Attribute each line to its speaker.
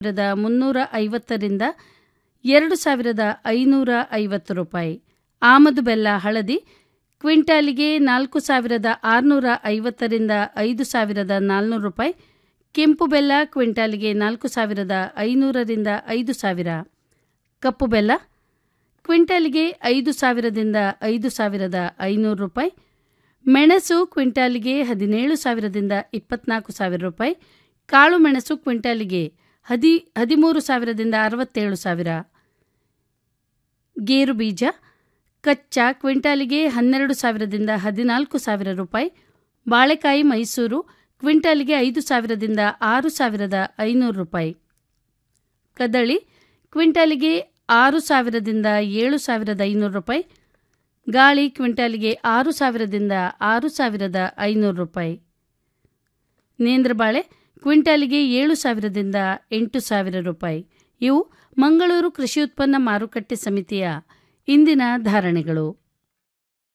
Speaker 1: ಸಾವಿರದ ಮುನ್ನೂರ ಐವತ್ತರಿಂದ ಎರಡು ಸಾವಿರದ ಐನೂರ ಐವತ್ತು ರೂಪಾಯಿ ಆಮದು ಬೆಲ್ಲ ಹಳದಿ ಕ್ವಿಂಟಾಲಿಗೆ ನಾಲ್ಕು ಸಾವಿರದ ಆರುನೂರ ಐವತ್ತರಿಂದ ಐದು ಸಾವಿರದ ನಾಲ್ನೂರು ರೂಪಾಯಿ ಕೆಂಪು ಬೆಲ್ಲ ಕ್ವಿಂಟಾಲಿಗೆ ನಾಲ್ಕು ಸಾವಿರದ ಐನೂರರಿಂದ ಐದು ಸಾವಿರ ಕಪ್ಪು ಬೆಲ್ಲ ಕ್ವಿಂಟಾಲಿಗೆ ಐದು ಸಾವಿರದಿಂದ ಐದು ಸಾವಿರದ ಐನೂರು ರೂಪಾಯಿ ಮೆಣಸು ಕ್ವಿಂಟಾಲಿಗೆ ಹದಿನೇಳು ಸಾವಿರದಿಂದ ಇಪ್ಪತ್ನಾಲ್ಕು ಸಾವಿರ ರೂಪಾಯಿ ಕಾಳು ಮೆಣಸು ಕ್ವಿಂಟಾಲಿಗೆ ಹದಿ ಹದಿಮೂರು ಸಾವಿರದಿಂದ ಅರವತ್ತೇಳು ಸಾವಿರ ಗೇರು ಬೀಜ ಕಚ್ಚಾ ಕ್ವಿಂಟಾಲಿಗೆ ಹನ್ನೆರಡು ಸಾವಿರದಿಂದ ಹದಿನಾಲ್ಕು ಸಾವಿರ ರೂಪಾಯಿ ಬಾಳೆಕಾಯಿ ಮೈಸೂರು ಕ್ವಿಂಟಾಲಿಗೆ ಐದು ಸಾವಿರದಿಂದ ಆರು ಸಾವಿರದ ಐನೂರು ರೂಪಾಯಿ ಕದಳಿ ಕ್ವಿಂಟಾಲಿಗೆ ಆರು ಸಾವಿರದಿಂದ ಏಳು ಸಾವಿರದ ಐನೂರು ರೂಪಾಯಿ ಗಾಳಿ ಕ್ವಿಂಟಾಲಿಗೆ ಆರು ಸಾವಿರದಿಂದ ಆರು ಸಾವಿರದ ಐನೂರು ರೂಪಾಯಿ ನೇಂದ್ರಬಾಳೆ ಕ್ವಿಂಟಾಲಿಗೆ ಏಳು ಸಾವಿರದಿಂದ ಎಂಟು ಸಾವಿರ ರೂಪಾಯಿ ಇವು ಮಂಗಳೂರು ಕೃಷಿ ಉತ್ಪನ್ನ ಮಾರುಕಟ್ಟೆ ಸಮಿತಿಯ ಇಂದಿನ ಧಾರಣೆಗಳು